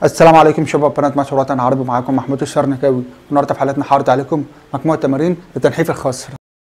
السلام عليكم شباب بنات مصر وطن عربي معاكم محمود الشرنكاوي النهارده في حلقتنا هعرض عليكم مجموعه تمارين لتنحيف الخصر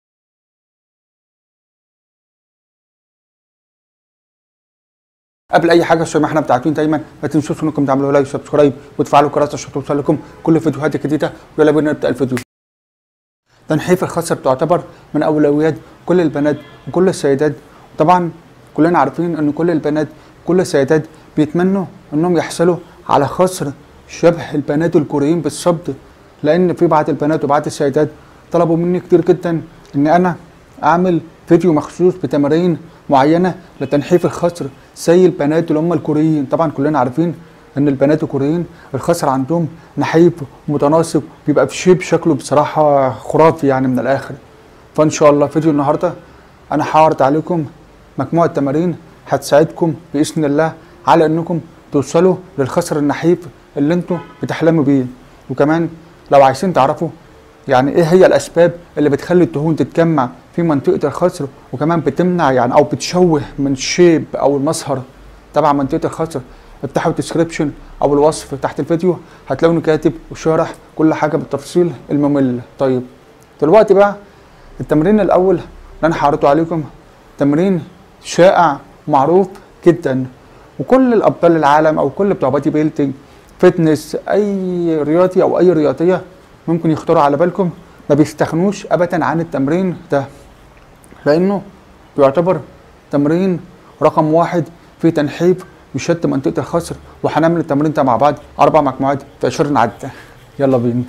قبل اي حاجه زي ما احنا بتاعتين دايما ما تنسوش انكم تعملوا لايك وسبسكرايب وتفعلوا الجرس عشان توصل لكم كل فيديوهات جديده ويلا بينا نبدا الفيديو تنحيف الخصر تعتبر من اولويات كل البنات وكل السيدات طبعا كلنا عارفين ان كل البنات كل السيدات بيتمنوا انهم يحصلوا على خصر شبه البنات الكوريين بالظبط لان في بعض البنات وبعض السيدات طلبوا مني كتير جدا ان انا اعمل فيديو مخصوص بتمارين معينه لتنحيف الخصر زي البنات اللي هم الكوريين طبعا كلنا عارفين ان البنات الكوريين الخصر عندهم نحيف متناسق بيبقى في شيب شكله بصراحه خرافي يعني من الاخر فان شاء الله فيديو النهارده انا هعرض عليكم مجموعه تمارين هتساعدكم باذن الله على انكم توصلوا للخصر النحيف اللي انتوا بتحلموا بيه وكمان لو عايزين تعرفوا يعني ايه هي الاسباب اللي بتخلي الدهون تتجمع في منطقه الخصر وكمان بتمنع يعني او بتشوه من الشيب او المظهر طبعا منطقه الخصر افتحوا الديسكريبشن او الوصف تحت الفيديو هتلاقوني كاتب وشارح كل حاجه بالتفصيل الممل طيب دلوقتي بقى التمرين الاول اللي انا هعرضه عليكم تمرين شائع معروف جدا وكل الابطال العالم او كل بتوع بادي بيلدينج فتنس اي رياضي او اي رياضيه ممكن يخطروا على بالكم ما بيستغنوش ابدا عن التمرين ده لانه بيعتبر تمرين رقم واحد في تنحيف وشد منطقه الخصر وهنعمل التمرين ده مع بعض اربع مجموعات في 20 عده يلا بينا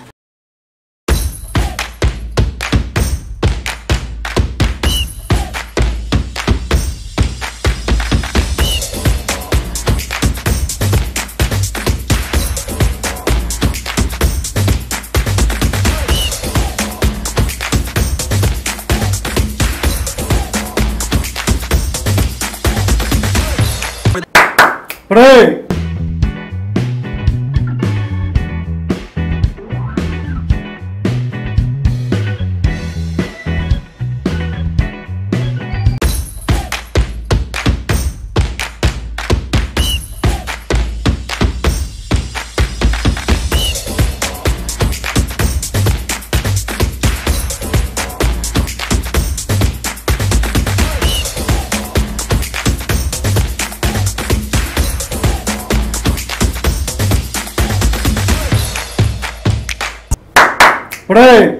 Break. Break.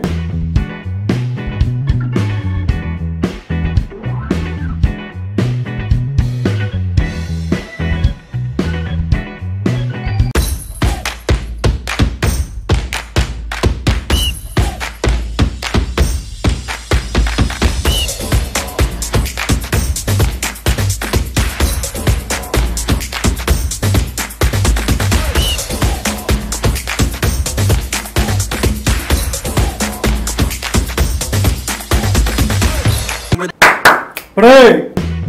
Break.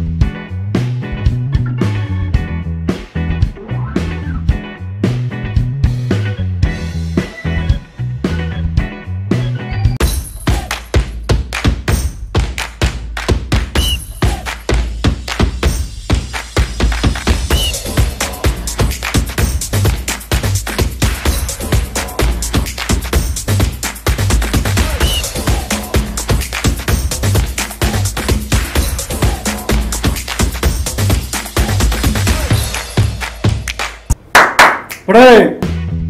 Break.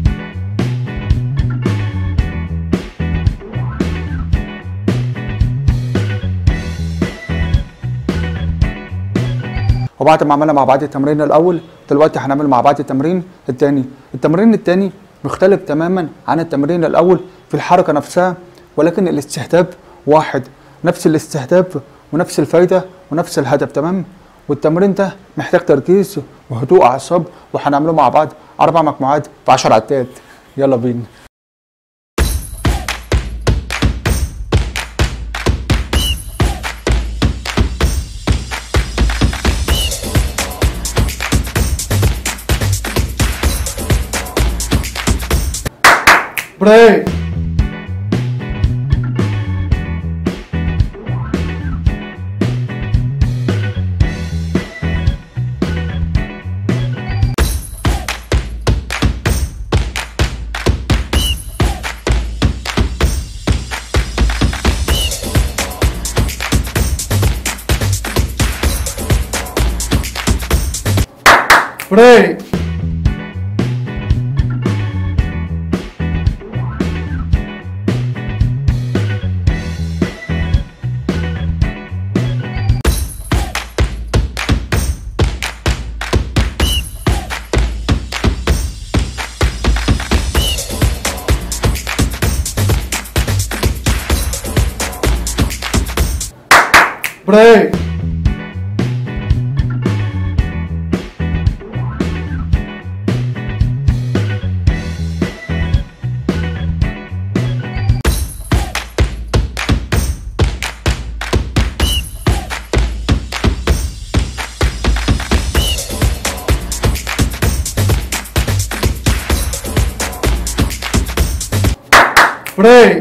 وبعد ما عملنا مع بعض التمرين الاول دلوقتي هنعمل مع بعض التمرين الثاني التمرين الثاني مختلف تماما عن التمرين الاول في الحركه نفسها ولكن الاستهداف واحد نفس الاستهداف ونفس الفايده ونفس الهدف تمام والتمرين ده محتاج تركيز وهدوء اعصاب وهنعمله مع بعض اربع مجموعات في 10 عدات يلا بينا Break. break, break,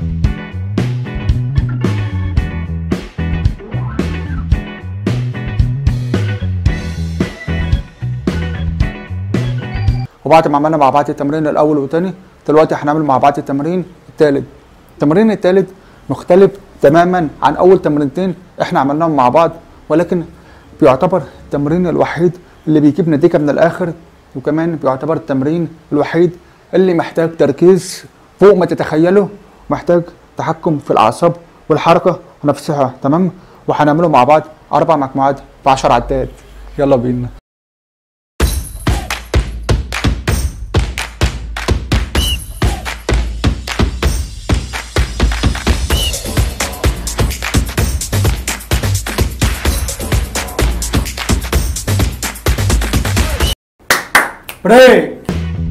وبعد ما عملنا مع بعض التمرين الاول والثاني دلوقتي هنعمل مع بعض التمرين الثالث التمرين الثالث مختلف تماما عن اول تمرينتين احنا عملناهم مع بعض ولكن بيعتبر التمرين الوحيد اللي بيجيب نتيجه من الاخر وكمان بيعتبر التمرين الوحيد اللي محتاج تركيز فوق ما تتخيله محتاج تحكم في الاعصاب والحركه ونفسها تمام وهنعمله مع بعض اربع مجموعات ب 10 عدات يلا بينا break,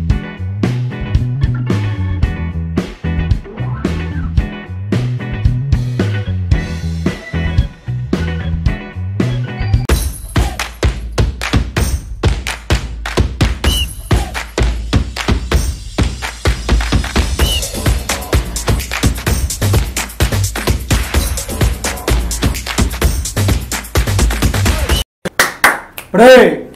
break,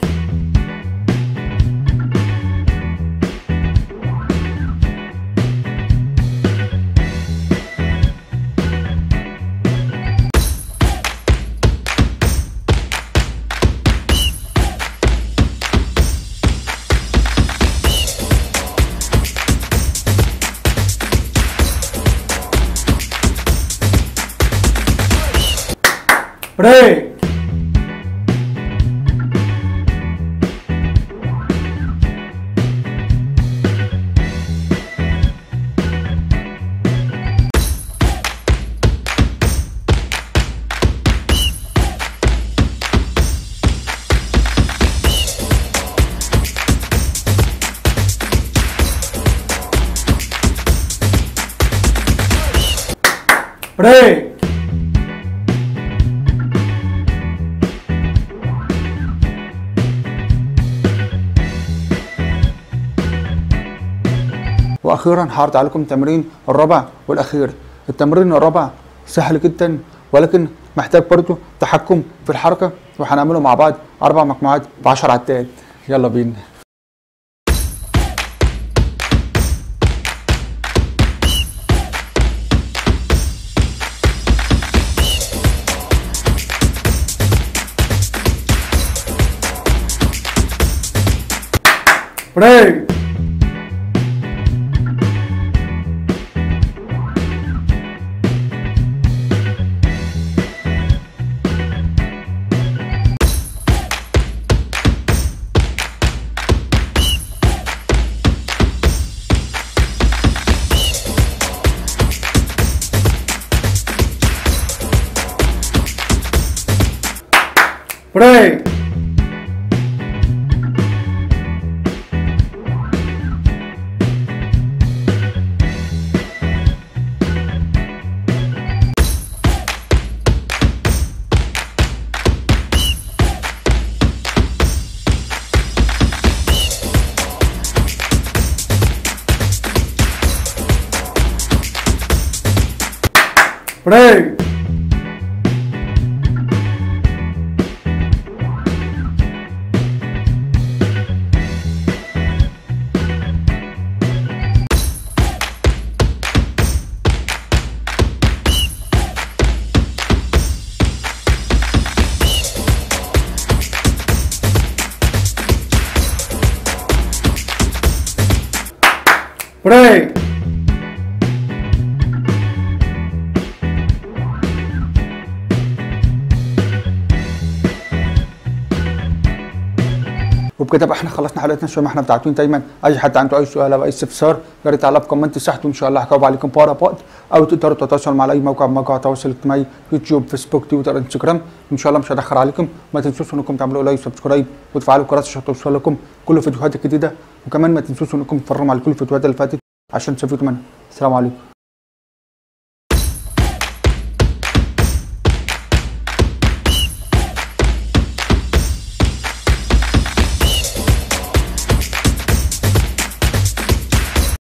break, break, واخيرا هعرض عليكم التمرين الرابع والاخير التمرين الرابع سهل جدا ولكن محتاج برضو تحكم في الحركه وهنعمله مع بعض اربع مجموعات ب 10 عدات يلا بينا break, break, break, break, وبكده بقى احنا خلصنا حلقتنا شويه ما احنا بتاعتين دايما اي حد عنده اي سؤال او اي استفسار يا ريت على كومنت تحت وان شاء الله هجاوب عليكم في اقرب وقت او تقدروا تتواصلوا مع اي موقع من مواقع التواصل الاجتماعي يوتيوب فيسبوك تويتر انستجرام ان شاء الله مش هدخل عليكم ما تنسوش انكم تعملوا لايك سبسكرايب وتفعلوا الجرس عشان توصل لكم كل الفيديوهات الجديده وكمان ما تنسوش انكم تتفرجوا على كل الفيديوهات اللي فاتت عشان تستفيدوا منها السلام عليكم